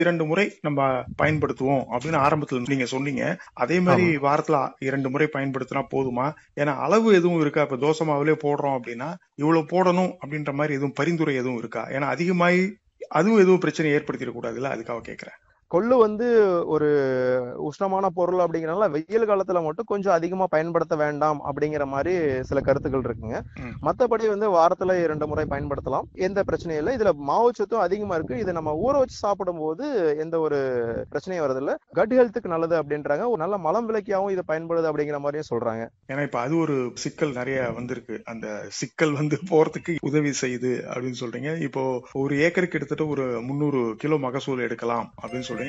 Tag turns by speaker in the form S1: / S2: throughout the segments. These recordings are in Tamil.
S1: இரண்டு முறை நம்ம பயன்படுத்துவோம் அப்படின்னு ஆரம்பத்துல நீங்க சொன்னீங்க அதே மாதிரி வாரத்துல இரண்டு முறை பயன்படுத்தினா போதுமா ஏன்னா அளவு எதுவும் இருக்கா இப்ப தோசை மாவுலயே போடுறோம் அப்படின்னா இவ்வளவு போடணும் அப்படின்ற மாதிரி எதுவும் பரிந்துரை எதுவும் இருக்கா ஏன்னா அதிகமாயி அதுவும் எதுவும் பிரச்சனை ஏற்படுத்திடக் கூடாதுல்ல அதுக்காக கேக்குறேன்
S2: கொள்ளு வந்து ஒரு உஷ்ணமான பொருள் அப்படிங்கறனால வெயில் காலத்துல மட்டும் கொஞ்சம் அதிகமா பயன்படுத்த வேண்டாம் அப்படிங்கிற மாதிரி சில கருத்துக்கள் இருக்குங்க
S1: ம்.
S2: மத்தபடி வந்து வாரத்துல இரண்டு முறை பயன்படுத்தலாம் எந்த பிரச்சனையும் இல்லை இதுல மாவுச்சத்தும் அதிகமா இருக்கு இதை நம்ம ஊற வச்சு சாப்பிடும் போது எந்த ஒரு பிரச்சனையும் வரதில்ல கட் ஹெல்த்துக்கு நல்லது அப்படின்றாங்க ஒரு நல்ல மலம் விலக்கியாவும் இது பயன்படுது அப்படிங்கிற மாதிரியும் சொல்றாங்க
S1: ஏன்னா இப்ப அது ஒரு சிக்கல் நிறைய வந்திருக்கு அந்த சிக்கல் வந்து போறதுக்கு உதவி செய்யுது அப்படின்னு சொல்றீங்க இப்போ ஒரு ஏக்கருக்கு கிட்டத்தட்ட ஒரு முந்நூறு கிலோ மகசூல் எடுக்கலாம் அப்படின்னு சொல்றீங்க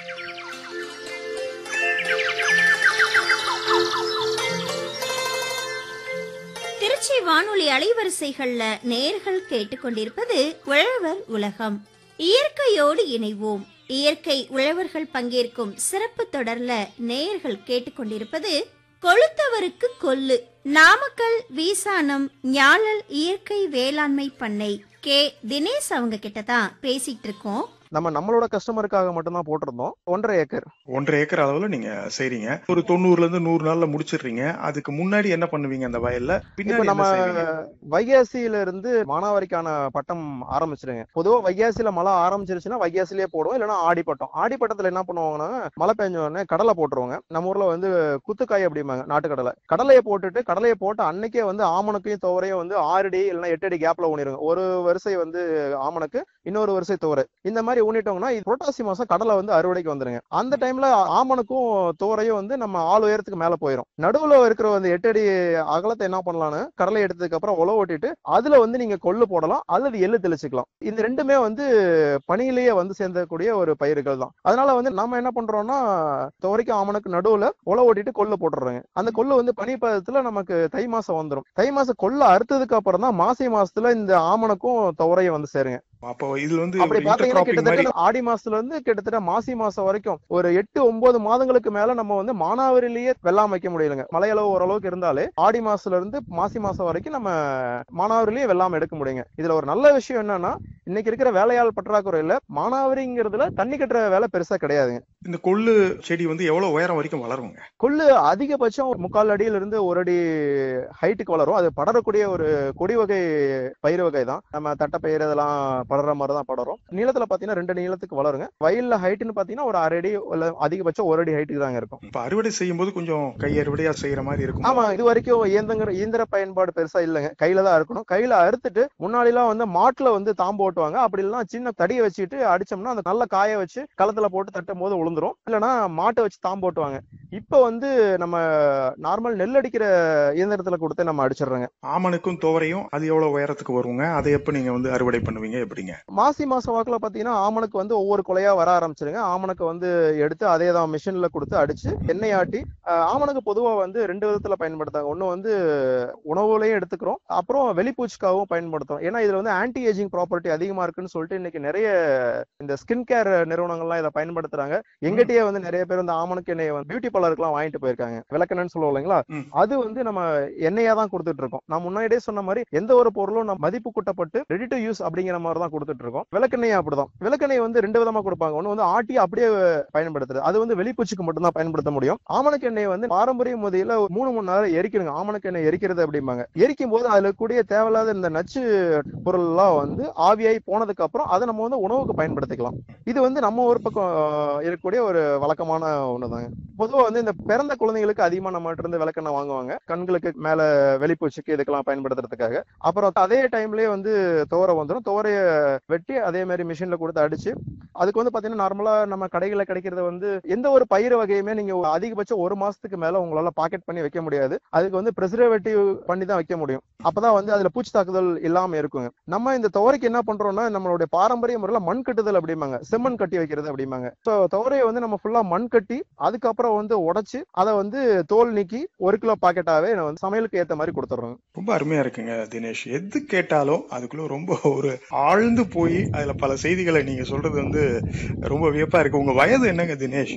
S3: திருச்சி வானொலி அலைவரிசைகள்ல நேர்கள் கேட்டுக்கொண்டிருப்பது உழவர் உலகம் இயற்கையோடு இணைவோம் இயற்கை உழவர்கள் பங்கேற்கும் சிறப்பு தொடர்ல நேயர்கள் கேட்டுக்கொண்டிருப்பது கொளுத்தவருக்கு கொல்லு நாமக்கல் வீசானம் ஞாழல் இயற்கை வேளாண்மை பண்ணை கே தினேஷ் அவங்க கிட்ட தான் பேசிட்டு இருக்கோம்
S2: நம்ம நம்மளோட கஸ்டமருக்காக மட்டும்தான் போட்டிருந்தோம் ஒன்றரை ஏக்கர்
S1: ஒன்றரை ஏக்கர் அளவுல நீங்க செய்றீங்க ஒரு தொண்ணூறுல இருந்து நூறு நாள்ல முடிச்சிடுறீங்க அதுக்கு முன்னாடி என்ன பண்ணுவீங்க அந்த வயல்ல
S2: இப்ப
S1: பின்னாடி
S2: நம்ம
S1: என்ன செய்வீங்க
S2: வைகாசியில இருந்து மானாவாரிக்கான பட்டம் ஆரம்பிச்சிடுங்க பொதுவா வைகாசியில மழை ஆரம்பிச்சிருச்சுன்னா வைகாசிலேயே போடுவோம் இல்லைன்னா ஆடிப்பட்டம் ஆடிப்பட்டத்துல என்ன பண்ணுவாங்கன்னா மழை பெஞ்ச உடனே கடலை போட்டுருவாங்க நம்ம ஊர்ல வந்து குத்துக்காய் அப்படிம்பாங்க நாட்டு கடலை கடலையை போட்டுட்டு கடலையை போட்டு அன்னைக்கே வந்து ஆமணக்கையும் துவரையும் வந்து ஆறு அடி இல்லைன்னா எட்டு அடி கேப்ல ஊனிருங்க ஒரு வரிசை வந்து ஆமணக்கு இன்னொரு வரிசை துவரை இந்த மாதிரி ஊனிட்டோம்னா இது புரட்டாசி மாசம் கடலை வந்து அறுவடைக்கு வந்துருங்க அந்த டைம்ல ஆமணக்கும் துவரையும் வந்து நம்ம ஆள் உயரத்துக்கு மேல போயிடும் நடுவுல இருக்கிற அந்த எட்டு அடி அகலத்தை என்ன பண்ணலாம்னு கடலை எடுத்ததுக்கு அப்புறம் உழவு ஓட்டிட்டு அதுல வந்து நீங்க கொள்ளு போடலாம் அல்லது எள்ளு தெளிச்சுக்கலாம் இந்த ரெண்டுமே வந்து பனியிலேயே வந்து சேர்ந்தக்கூடிய ஒரு பயிர்கள் தான் அதனால வந்து நம்ம என்ன பண்றோம்னா துவரைக்கு ஆமணக்கு நடுவுல உழவு ஓட்டிட்டு கொள்ளு போட்டுறோங்க அந்த கொள்ளு வந்து பனி பதத்துல நமக்கு தை மாசம் வந்துடும் தை மாசம் கொள்ளு அறுத்ததுக்கு அப்புறம் தான் மாசி மாசத்துல இந்த ஆமணக்கும் துவரையும் வந்து சேருங்க
S1: அப்போ இதுல வந்து
S2: அப்படி
S1: ஒரு
S2: பாத்தீங்கன்னா
S1: intercropping மாதிரி
S2: கிட்டத்தட்ட ஆடி மாசத்துல இருந்து கிட்டத்தட்ட மாசி மாசம் வரைக்கும் ஒரு எட்டு ஒன்பது மாதங்களுக்கு மேல நம்ம வந்து மானாவாரிலேயே வெள்ளாம வைக்க முடியலங்க மழையளவு ஓரளவுக்கு இருந்தாலே ஆடி மாசத்துல இருந்து மாசி மாசம் வரைக்கும் நம்ம மானாவாரிலேயே வெள்ளாம எடுக்க முடியுங்க இதுல ஒரு நல்ல விஷயம் என்னன்னா இன்னைக்கு இருக்கிற வேலையாள் பற்றாக்குறையில மானாவாரிங்கிறதுல தண்ணி கட்டுற வேலை பெருசா கிடையாதுங்க
S1: இந்த கொள்ளு செடி வந்து எவ்வளவு உயரம் வரைக்கும் வளருங்க
S2: கொள்ளு அதிகபட்சம் ஒரு முக்கால் அடியில இருந்து ஒரு அடி ஹைட்டுக்கு வளரும் அது படரக்கூடிய ஒரு கொடி வகை பயிர் வகை தான் நம்ம தட்டைப்பயிர் இதெல்லாம் படற மாதிரி தான் படரும் நீளத்துல பாத்தீங்கன்னா ரெண்டு நீளத்துக்கு வளருங்க வயல்ல ஹைட்னு பாத்தீங்கன்னா ஒரு அரை அடி இல்ல அதிகபட்சம் ஒரு அடி ஹைட்டுக்கு தாங்க இருக்கும்
S1: இப்ப அறுவடை செய்யும் போது கொஞ்சம் கை அறுவடையா செய்யற மாதிரி இருக்கும்
S2: ஆமா இது வரைக்கும் இயந்திர இயந்திர பயன்பாடு பெருசா இல்லைங்க கையில தான் இருக்கணும் கையில அறுத்துட்டு முன்னாடி எல்லாம் வந்து மாட்டுல வந்து தாம்பு ஓட்டுவாங்க அப்படி இல்லைன்னா சின்ன தடியை வச்சுட்டு அடிச்சோம்னா அந்த நல்ல காய வச்சு களத்துல போட்டு தட்டும் போது விழுந்துரும் இல்லைன்னா மாட்டை வச்சு தாம்பு ஓட்டுவாங்க இப்ப வந்து நம்ம நார்மல் நெல் அடிக்கிற இயந்திரத்துல கொடுத்து நம்ம அடிச்சிடுறோங்க
S1: ஆமனுக்கும் துவரையும் அது எவ்வளவு உயரத்துக்கு வருங்க அதை எப்ப நீங்க வந்து அறுவடை பண்ணுவீங்க எப்படிங்க
S2: மாசி மாசம் வாக்குல பாத்தீங்கன்னா ஆமணக்கு வந்து ஒவ்வொரு கொலையா வர ஆரம்பிச்சிருங்க ஆமணக்கு வந்து எடுத்து அதே தான் மிஷின்ல கொடுத்து அடிச்சு எண்ணெய் ஆட்டி அஹ், ஆமணக்கு பொதுவா வந்து ரெண்டு விதத்துல பயன்படுத்தாங்க ஒண்ணு வந்து உணவுலையும் எடுத்துக்கிறோம் அப்புறம் வெளிப்பூச்சிக்காகவும் பயன்படுத்துறோம் ஏன்னா இதுல வந்து ஆன்டி ஏஜிங் ப்ராப்பர்ட்டி அதிகமா இருக்குன்னு சொல்லிட்டு இன்னைக்கு நிறைய இந்த ஸ்கின் கேர் நிறுவனங்கள்லாம் இதை பயன்படுத்துறாங்க எங்கிட்டயே வந்து நிறைய பேர் இந்த ஆமணக்கு எண்ணெயை வந்து பியூட்டி பார்லருக்குலாம் வாங்கிட்டு போயிருக்காங்க விளக்கெண்ணன்னு சொல்லுவோம் இல்லைங்களா
S1: ம்.
S2: அது வந்து நம்ம எண்ணெயா தான் கொடுத்துட்டு இருக்கோம் நான் முன்னாடியே சொன்ன மாதிரி எந்த ஒரு பொருளும் நம்ம மதிப்பு கூட்டப்பட்டு ரெடி டு யூஸ் அப்படிங்கிற மாதிரி தான் கொடுத்துட்டு இருக்கோம் விளக்கெண்ணெய் அப்படிதான் விளக்கெண்ணெய் வந்து ரெண்டு விதமா கொடுப்பாங்க ஒண்ணு வந்து ஆட்டி அப்படியே பயன்படுத்துறது அது வந்து வெளிப்பூச்சிக்கு மட்டும் தான் பயன்படுத்த முடியும் ஆமணக்கு எண்ணெய் வந்து பாரம்பரிய முறையில ஒரு மூணு மணி நேரம் எரிக்கணுங்க ஆமணக்கு எண்ணெய் எரிக்கிறது அப்படிம்பாங்க எரிக்கும் போது அதுல கூடிய தேவையில்லாத இந்த நச்சு பொருள் எல்லாம் வந்து ஆவியாகி போனதுக்கு அப்புறம் அதை நம்ம வந்து உணவுக்கு பயன்படுத்திக்கலாம் இது வந்து நம்ம ஊர் பக்கம் ஆஹ், இருக்கக்கூடிய ஒரு வழக்கமான ஒண்ணுதாங்க பொதுவா வந்து இந்த பிறந்த குழந்தைங்களுக்கு அதிகமா நம்ம கிட்ட இருந்து விளக்கெண்ணெய் வாங்குவாங்க கண்களுக்கு மேல வெளிப்பூச்சிக்கு இதுக்கெல்லாம் பயன்படுத்துறதுக்காக அப்புறம் அதே டைம்லயே வந்து துவரை வந்துடும் துவரைய வெட்டி அதே மாதிரி மிஷின்ல கொடுத்து அடிச்சு அதுக்கு வந்து பாத்தீங்கன்னா நார்மலா நம்ம கடைகள்ல கிடைக்கிறது வந்து எந்த ஒரு பயிர் வகையுமே நீங்க அதிகபட்சம் ஒரு மாசத்துக்கு மேல உங்களால பாக்கெட் பண்ணி வைக்க முடியாது அதுக்கு வந்து ப்ரிசர்வேட்டிவ் பண்ணி தான் வைக்க முடியும் அப்பதான் வந்து அதுல பூச்சி தாக்குதல் இல்லாம இருக்குங்க நம்ம இந்த துவரைக்கு என்ன பண்றோம்னா நம்மளுடைய பாரம்பரிய முறையில மண் கட்டுதல் அப்படிம்பாங்க செம்மண் கட்டி வைக்கிறது அப்படிம்பாங்க ஸோ துவரையை வந்து நம்ம ஃபுல்லா மண் கட்டி அதுக்கப்புறம் வந்து உடைச்சு அதை வந்து தோல் நீக்கி ஒரு கிலோ பாக்கெட்டாவே நான் வந்து சமையலுக்கு ஏத்த மாதிரி கொடுத்துட்றோம்
S1: ரொம்ப அருமையா இருக்குங்க தினேஷ் எது கேட்டாலும் அதுக்குள்ள ரொம்ப ஒரு ஆழ்ந்து போய் அதுல பல செய்திகளை நீங்க சொல்றது வந்து ரொம்ப வியப்பா இருக்கு உங்க வயது என்னங்க தினேஷ்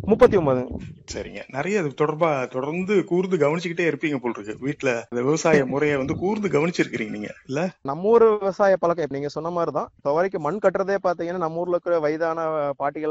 S2: முப்பத்தி ஒன்பது
S1: சரிங்க நிறைய அது தொடர்பா தொடர்ந்து கூர்ந்து கவனிச்சுக்கிட்டே இருப்பீங்க போல் இருக்கு வீட்டுல இந்த விவசாய முறையை வந்து கூர்ந்து கவனிச்சிருக்கிறீங்க நீங்க இல்ல
S2: நம்ம ஊர் விவசாய பழக்கம் இப்ப நீங்க சொன்ன மாதிரி தான் இப்போ வரைக்கும் மண் கட்டுறதே பாத்தீங்கன்னா நம்ம ஊர்ல இருக்கிற வயதான பாட்டிகள்